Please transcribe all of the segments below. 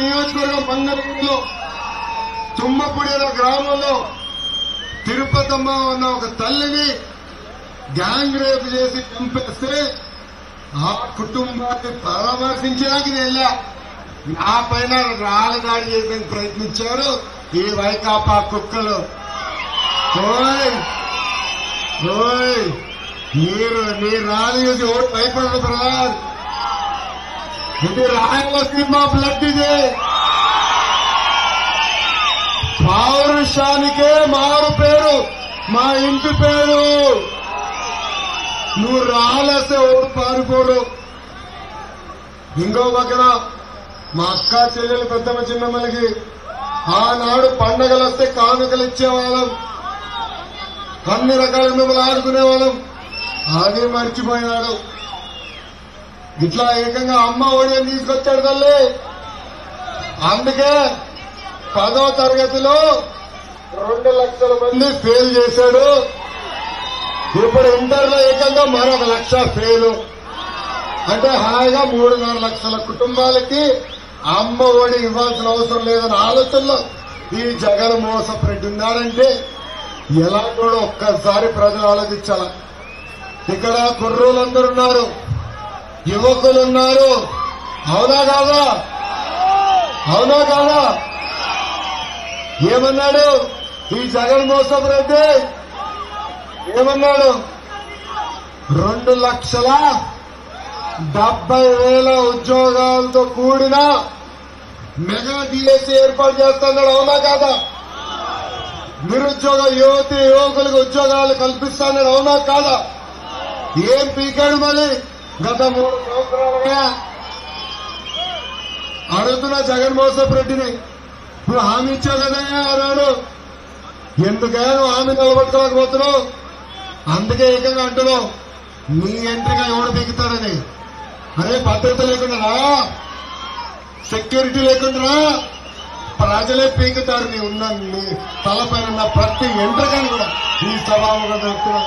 నియోజకవర్గం మంగళూరులో తుమ్మపూడి అనే గ్రామంలో తిరుపతమ్మ అన్న ఒక తల్లిని గ్యాంగ్ రేప్ చేసి చంపేస్తే ఆ కుటుంబాన్ని పరామర్శించడానికి నేను వెళ్ళా నా పైన రాళ్ళదాడి చేయడానికి ప్రయత్నించారు ఈ వైకాపా కుక్కలు ఓయ్ ఓయ్ మీరు నీ రాళ్ళు చూసి ఓటు భయపడదు బ్రదర్ ఇది రాయలసీమ బ్లడ్ ఇది పౌరుషానికే మారు పేరు మా ఇంటి పేరు నువ్వు రాలేస్తే ఓటు పారిపోడు ఇంకో పక్కన మా అక్క చెల్లెలు పెద్దమ్మ చిన్నమ్మలకి ఆనాడు పండగలు వస్తే కానుకలు ఇచ్చేవాళ్ళం అన్ని రకాల మిమ్మల్ని ఆడుకునే వాళ్ళం అది మర్చిపోయినాడు ఇట్లా ఏకంగా అమ్మ ఒడియం తీసుకొచ్చాడు తల్లి అందుకే పదో తరగతిలో రెండు లక్షల మంది ఫెయిల్ చేశాడు ఇప్పుడు ఇంటర్ లో ఏకంగా మరొక లక్ష ఫెయిల్ అంటే హాయిగా మూడున్నర లక్షల కుటుంబాలకి అమ్మ ఒడి ఇవ్వాల్సిన అవసరం లేదన్న ఆలోచనలో ఈ జగన్ మోసపెట్టి ఉన్నాడంటే ఎలా కూడా ఒక్కసారి ప్రజలు ఆలోచించాల ఇక్కడ కుర్రోళ్ళందరూ ఉన్నారు యువకులు ఉన్నారు అవునా కాదా అవునా కాదా ఏమన్నాడు ఈ జగన్ మోసపురెడ్డి ఏమన్నాడు రెండు లక్షల డెబ్బై వేల ఉద్యోగాలతో కూడిన మెగా డిఎస్సీ ఏర్పాటు చేస్తున్నాడు అవునా కాదా నిరుద్యోగ యువతి యువకులకు ఉద్యోగాలు కల్పిస్తానని అవునా కాదా ఏం పీకాడు మళ్ళీ గత మూడు సంవత్సరాలుగా అడుగుతున్నా జగన్మోహన్ రెడ్డిని నువ్వు హామీ ఇచ్చావు కదా అన్నాడు ఎందుకని నువ్వు హామీ నిలబెట్టుకోలేకపోతున్నావు అందుకే ఏకంగా అంటున్నావు నీ ఎంట్రీగా ఎవడు దిగుతాడని అరే భద్రత లేకుండా సెక్యూరిటీ లేకుండా ప్రజలే పీకుతారు నీ ఉన్న నీ తలపైన ఉన్న ప్రతి ఎంట్రకాన్ని కూడా ఈ స్వభావంగా చెప్తున్నా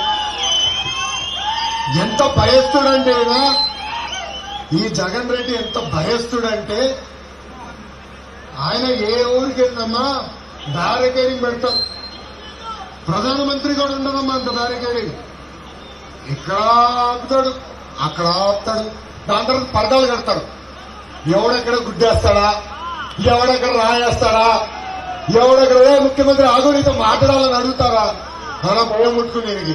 ఎంత భయస్తుడంటే ఈయన, ఈ జగన్ రెడ్డి ఎంత భయస్తుడంటే ఆయన ఏ ఊరికి వెళ్ళినమ్మా బ్యారికేడింగ్ పెడతాం ప్రధానమంత్రి కూడా ఉండదమ్మా అంత బ్యారికేడింగ్ ఇక్కడ ఆపుతాడు అక్కడ ఆపుతాడు దాని తర్వాత పరదాలు కడతాడు ఎవడెక్కడ గుడ్డేస్తాడా ఎవడెక్కడ రాయేస్తాడా ఎవడెక్కడ ఏ ముఖ్యమంత్రి ఆగోడితో మాట్లాడాలని అడుగుతారా అలా భయం ముట్టుకునేది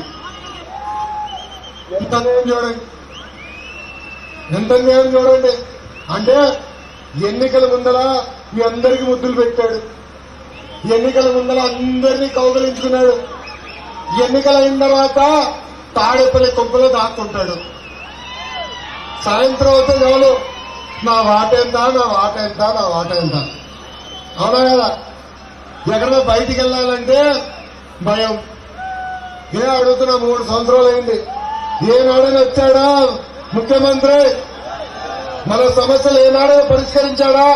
ఎంత అన్యాయం చూడండి ఎంత అన్యాయం చూడండి అంటే ఎన్నికల ముందల మీ అందరికీ ముద్దులు పెట్టాడు ఎన్నికల ముందల అందరినీ కౌగలించుకున్నాడు ఎన్నికలు అయిన తర్వాత తాడేపల్లి కొంపలో దాక్కుంటాడు సాయంత్రం అవుతే చాలు నా వాట ఎంత నా వాట ఎంత నా వాట ఎంత అవునా కదా ఎక్కడో బయటికి వెళ్ళాలంటే భయం ఏ అడుగుతున్నా మూడు సంవత్సరాలు అయింది ఏనాడని వచ్చాడా ముఖ్యమంత్రి మన సమస్యలు ఏనాడని పరిష్కరించాడా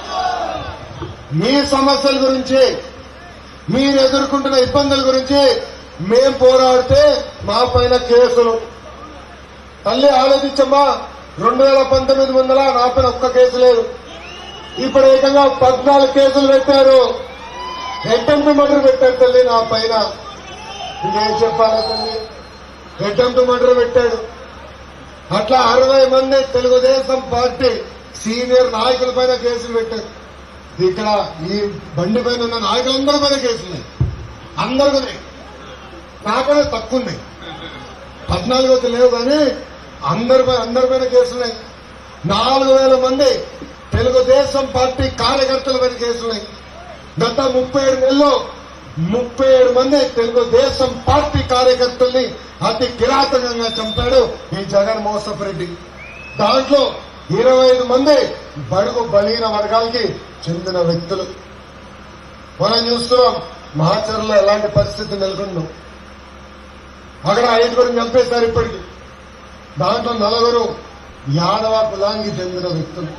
మీ సమస్యల గురించి మీరు ఎదుర్కొంటున్న ఇబ్బందుల గురించి మేం పోరాడితే మా పైన కేసులు తల్లి ఆలోచించమ్మా రెండు వేల పంతొమ్మిది ముందల నా పైన ఒక్క కేసు లేదు ఇప్పుడు ఏకంగా పద్నాలుగు కేసులు పెట్టారు అటెంప్ట్ మర్డర్ పెట్టారు తల్లి నా పైన ఇంకేం చెప్పాలా తల్లి అటెంప్ట్ మర్డర్ పెట్టాడు అట్లా అరవై మంది తెలుగుదేశం పార్టీ సీనియర్ నాయకుల పైన కేసులు పెట్టారు ఇక్కడ ఈ బండి పైన ఉన్న నాయకులందరి పైన కేసులు ఉన్నాయి అందరికీ ఉన్నాయి నాకనే తక్కువ ఉన్నాయి పద్నాలుగోది లేవు కానీ అందరిపై అందరిపైన కేసులున్నాయి నాలుగు వేల మంది తెలుగుదేశం పార్టీ కార్యకర్తల పైన కేసులున్నాయి గత ముప్పై ఏడు నెలల్లో ముప్పై ఏడు మంది తెలుగుదేశం పార్టీ కార్యకర్తల్ని అతి కిరాతకంగా చంపాడు ఈ జగన్ మోసఫ్ రెడ్డి దాంట్లో ఇరవై ఐదు మంది బడుగు బలీన వర్గాలకి చెందిన వ్యక్తులు మనం చూస్తున్నాం మహాచరణలో ఎలాంటి పరిస్థితి నెలకొందో అక్కడ ఐదుగురు చంపేశారు ఇప్పటికి దాంట్లో నలుగురు యాదవ కులానికి చెందిన వ్యక్తులు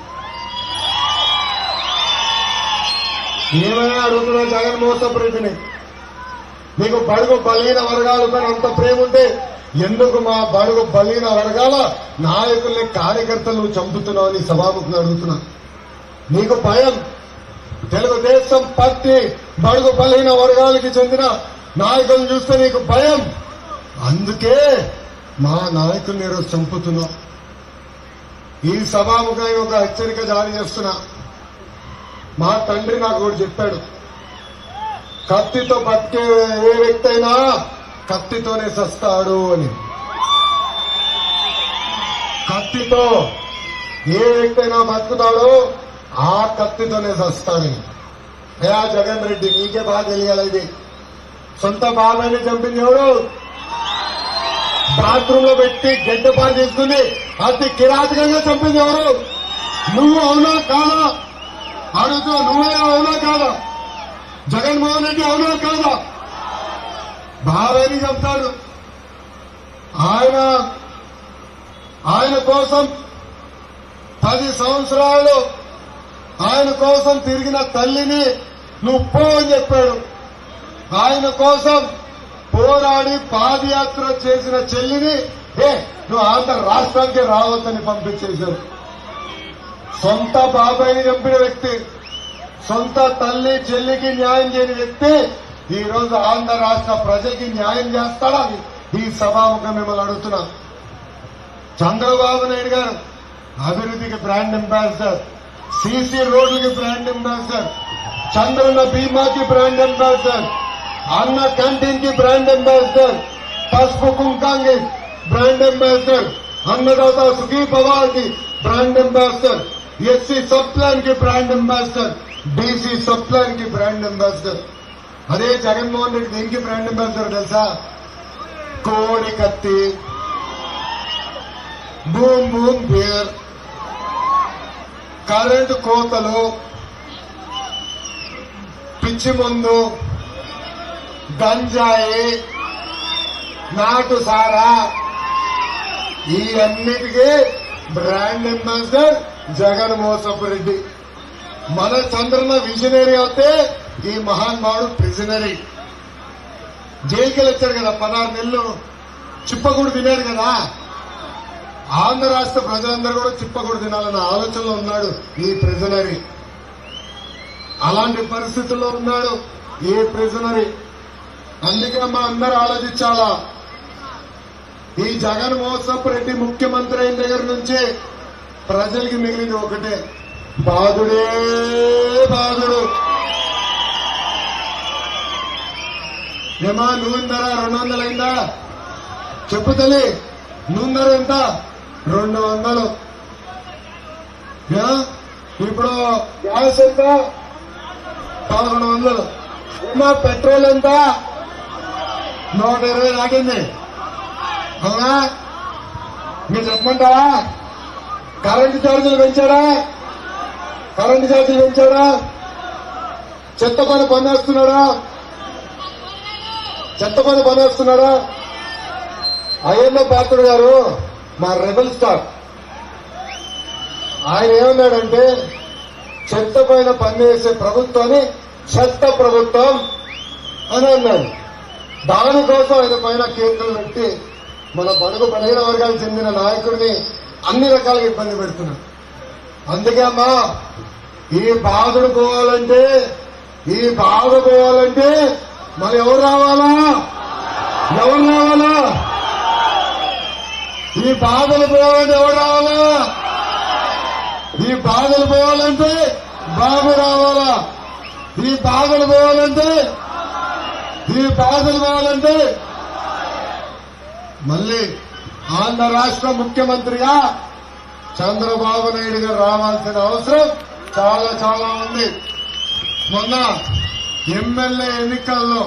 ఏమైనా అడుగుతున్నా జగన్మోహన్ రెడ్డిని మీకు బడుగు బలీన వర్గాలపై అంత ప్రేమ ఉంటే ఎందుకు మా బడుగు బలీన వర్గాల నాయకుల్ని కార్యకర్తలు చంపుతున్నావు అని సభాముఖంగా అడుగుతున్నా నీకు భయం తెలుగుదేశం పార్టీ బడుగు బలహీన వర్గాలకి చెందిన నాయకులను చూస్తే నీకు భయం అందుకే మా నాయకుల్ని ఈరోజు చంపుతున్నా ఈ సభాముఖంగా ఒక హెచ్చరిక జారీ చేస్తున్నా మా తండ్రి నాకు ఒకటి చెప్పాడు కత్తితో బతికే ఏ వ్యక్తి అయినా కత్తితోనే సస్తాడు అని కత్తితో ఏ వ్యక్తి అయినా బతుకుతాడో ఆ కత్తితోనే సస్తాడని ఏ ఆ జగన్ రెడ్డి నీకే బాగా తెలియాలి ఇది సొంత బాబాయిని చంపింది ఎవరు బాత్రూమ్ లో పెట్టి గడ్డపాటు చేసుకుని అతి కిరాతకంగా చంపింది ఎవరు నువ్వు అవునా కాదా అడుగుతూ నువ్వే అవునా కాదా జగన్మోహన్ రెడ్డి అవునా కాదా బాబాయిని చెప్తాడు ఆయన ఆయన కోసం పది సంవత్సరాలు ఆయన కోసం తిరిగిన తల్లిని నువ్వు పో అని చెప్పాడు ఆయన కోసం పోరాడి పాదయాత్ర చేసిన చెల్లిని ఏ నువ్వు ఆంధ్ర రాష్ట్రానికి రావద్దని పంపించేశారు సొంత బాబాయిని చంపిన వ్యక్తి సొంత తల్లి చెల్లికి న్యాయం చేయని వ్యక్తి ఈ రోజు ఆంధ్ర రాష్ట్ర ప్రజకి న్యాయం చేస్తాడా అని ఈ సభాముఖం మిమ్మల్ని అడుగుతున్నా చంద్రబాబు నాయుడు గారు అభివృద్ధికి బ్రాండ్ అంబాసిడర్ సీసీ రోడ్లకి బ్రాండ్ అంబాసిడర్ చంద్రన్న బీమాకి బ్రాండ్ అంబాసిడర్ అన్న క్యాంటీన్ కి బ్రాండ్ అంబాసిడర్ పసుపు కుంకాంగి brand ambassador Annadata Sukhibhava కి brand ambassador SC sub plan కి brand ambassador BC sub plan కి బ్రాండ్ అంబాసిడర్ అదే జగన్మోహన్ రెడ్డి దేనికి బ్రాండ్ అంబాసిడర్ తెలుసా కోడి కత్తి బూమ్ బూమ్ బియర్ కరెంటు కోతలు పిచ్చి మందు గంజాయి నాటు సారా ఈ అన్నిటికీ బ్రాండ్ అంబాసిడర్ జగన్ మోసపు రెడ్డి మన చంద్రన్న విజనరీ అయితే ఈ మహానుభావుడు ప్రిజనరీ జైలుకి వచ్చాడు కదా పదహారు నెలలు చిప్పకూడు తినాడు కదా ఆంధ్ర రాష్ట్ర ప్రజలందరూ కూడా చిప్పకూడు తినాలన్న ఆలోచనలో ఉన్నాడు ఈ ప్రిజనరీ అలాంటి పరిస్థితుల్లో ఉన్నాడు ఈ ప్రిజనరీ అందుకే మా అందరూ ఆలోచించాలా ఈ జగన్ మోసపు రెడ్డి ముఖ్యమంత్రి అయిన దగ్గర నుంచి ప్రజలకి మిగిలింది ఒకటే బాధుడే బాధుడు ఏమా నూనె ధర రెండు వందలు అయిందా చెప్పు తల్లి నూనె ధర ఎంత రెండు వందలు యా? ఇప్పుడు గ్యాస్ ఎంత పదకొండు వందలు ఏమా పెట్రోల్ ఎంత నూట ఇరవై దాటింది అవునా మీరు చెప్పమంటారా కరెంటు ఛార్జీలు పెంచాడా కరెంటు ఛార్జీలు పెంచాడా చెత్త పని పనిస్తున్నాడా చెత్త పని పనిస్తున్నాడా అయ్యన్న పాత్రుడు గారు మా రెబల్ స్టార్ ఆయన ఏమన్నాడంటే చెత్త పైన పనిచేసే ప్రభుత్వాన్ని చెత్త ప్రభుత్వం అని అన్నాడు దానికోసం ఆయన పైన కేసులు పెట్టి మన బడుగు బలహీన వర్గాలకు చెందిన నాయకుడిని అన్ని రకాలుగా ఇబ్బంది పెడుతున్నాడు అందుకే అమ్మా ఈ బాధలు పోవాలంటే ఈ బాధ పోవాలంటే మరి ఎవరు రావాలా ఎవరు రావాలా ఈ బాధలు పోవాలంటే ఎవరు రావాలా ఈ బాధలు పోవాలంటే బాబు రావాలా ఈ బాధలు పోవాలంటే ఈ బాధలు పోవాలంటే మళ్ళీ ఆంధ్ర రాష్ట్ర ముఖ్యమంత్రిగా చంద్రబాబు నాయుడు గారు రావాల్సిన అవసరం చాలా చాలా ఉంది మొన్న ఎమ్మెల్యే ఎన్నికల్లో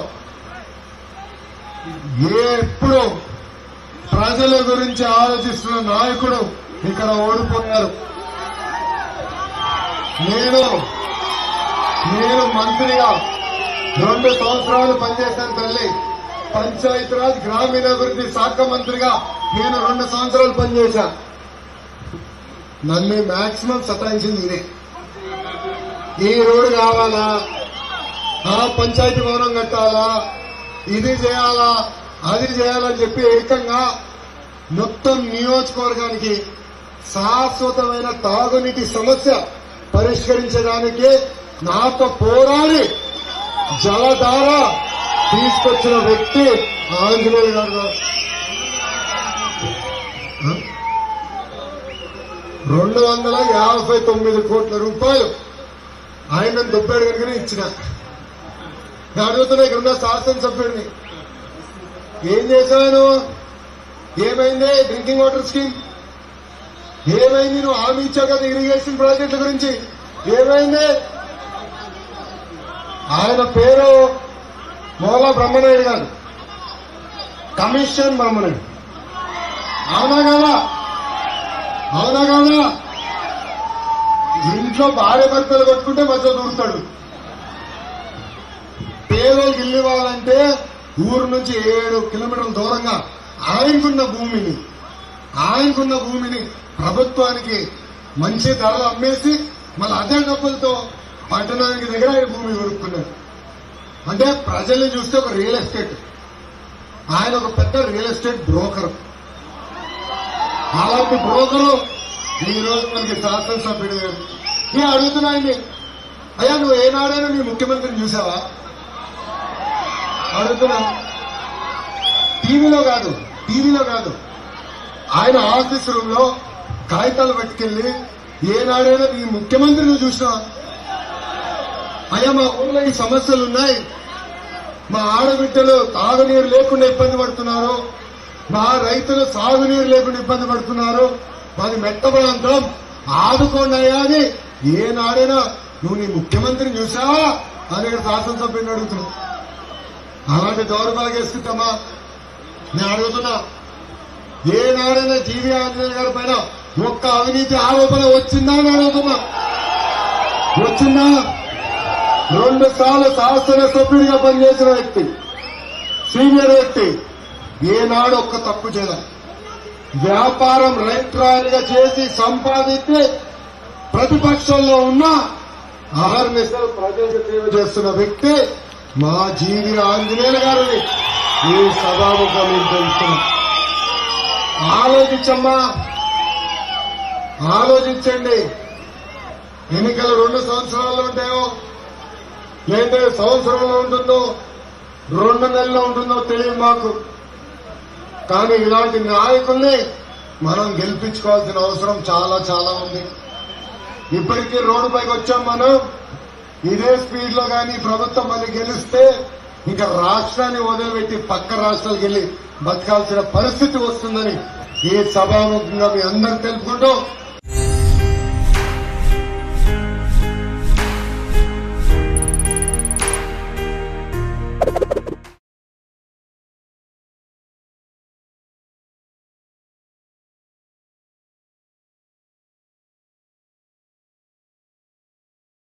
ఏ ఎప్పుడు ప్రజల గురించి ఆలోచిస్తున్న నాయకుడు ఇక్కడ ఓడిపోయారు నేను నేను మంత్రిగా రెండు సంవత్సరాలు పనిచేశాను తల్లి పంచాయతీరాజ్ గ్రామీణాభివృద్ధి శాఖ మంత్రిగా నేను రెండు సంవత్సరాలు పనిచేశా నన్ను మాక్సిమం సతాయించింది ఇదే ఈ రోడ్డు కావాలా ఆ పంచాయతీ భవనం కట్టాలా ఇది చేయాలా అది చేయాలని చెప్పి ఏకంగా మొత్తం నియోజకవర్గానికి శాశ్వతమైన తాగునీటి సమస్య పరిష్కరించడానికి నాతో పోరాడి జలధార తీసుకొచ్చిన వ్యక్తి ఆంజనేయ గారు రెండు వందల యాభై తొమ్మిది కోట్ల రూపాయలు ఆయన దుబ్బాడు కనుక ఇచ్చిన నేను అడుగుతున్నా ఇక్కడ ఉన్న శాసనసభ్యుడిని ఏం చేశాను ఏమైంది డ్రింకింగ్ వాటర్ స్కీమ్ ఏమైంది నువ్వు హామీ ఇచ్చావు కదా ఇరిగేషన్ ప్రాజెక్టుల గురించి ఏమైంది ఆయన పేరు మోలా బ్రహ్మనాయుడు గారు కమిషన్ బ్రహ్మనాయుడు అవునా కదా అవునా కదా ఇంట్లో భార్య భర్తలు కొట్టుకుంటే మధ్య దూరుతాడు పేదోళ్ళకి ఇల్లు ఇవ్వాలంటే ఊరు నుంచి ఏడు కిలోమీటర్ల దూరంగా ఆయనకున్న భూమిని ఆయనకున్న భూమిని ప్రభుత్వానికి మంచి ధరలు అమ్మేసి మళ్ళీ అదే డబ్బులతో పట్టణానికి దగ్గర ఆయన భూమి కొనుక్కున్నారు అంటే ప్రజల్ని చూస్తే ఒక రియల్ ఎస్టేట్ ఆయన ఒక పెద్ద రియల్ ఎస్టేట్ బ్రోకర్ అలాంటి బ్రోకరు ఈ రోజు మనకి శాసనసభ్యుడు గారు. నేను అడుగుతున్నా ఆయన్ని అయ్యా నువ్వు ఏనాడైనా నీ ముఖ్యమంత్రిని చూసావా అడుగుతున్నా టీవీలో కాదు టీవీలో కాదు ఆయన ఆఫీస్ రూమ్ లో కాగితాలు పట్టుకెళ్లి ఏనాడైనా నీ ముఖ్యమంత్రి నువ్వు చూసినా అయ్యా మా ఊళ్ళో ఈ సమస్యలు ఉన్నాయి మా ఆడబిడ్డలు తాగునీరు లేకుండా ఇబ్బంది పడుతున్నారు మా రైతులు సాగునీరు లేకుండా ఇబ్బంది పడుతున్నారు మాది మెట్ట ప్రాంతం ఆదుకోండి అయ్యా అని ఏనాడైనా నువ్వు నీ ముఖ్యమంత్రిని చూసావా అని ఇక్కడ శాసనసభ్యుని అడుగుతున్నా అలాంటి దౌర్భాగ్యస్థితమ్మా నేను అడుగుతున్నా ఏనాడైనా జీవి ఆంజనేయ గారి పైన ఒక్క అవినీతి ఆరోపణ వచ్చిందా అని అడుగుతున్నా వచ్చిందా రెండు సార్లు శాసనసభ్యుడిగా పనిచేసిన వ్యక్తి సీనియర్ వ్యక్తి ఏనాడు ఒక్క తప్పు చేయలే వ్యాపారం రైతురాలుగా చేసి సంపాదించి ప్రతిపక్షంలో ఉన్న అహర్నిశలు ప్రజలకు సేవ చేస్తున్న వ్యక్తి మా జీవి ఆంజనేయులు గారిని ఈ సభాముఖం నేను తెలుస్తున్నా ఆలోచించమ్మా ఆలోచించండి ఎన్నికలు రెండు సంవత్సరాల్లో ఉంటాయో లేదా సంవత్సరంలో ఉంటుందో రెండు నెలల్లో ఉంటుందో తెలియదు మాకు కానీ ఇలాంటి నాయకుల్ని మనం గెలిపించుకోవాల్సిన అవసరం చాలా చాలా ఉంది ఇప్పటికీ రోడ్డు పైకి వచ్చాం మనం ఇదే స్పీడ్ లో కానీ ప్రభుత్వం మళ్ళీ గెలిస్తే ఇంకా రాష్ట్రాన్ని వదిలిపెట్టి పక్క రాష్ట్రాలకు వెళ్లి బతకాల్సిన పరిస్థితి వస్తుందని ఈ సభాముఖంగా మీ అందరు తెలుపుకుంటూ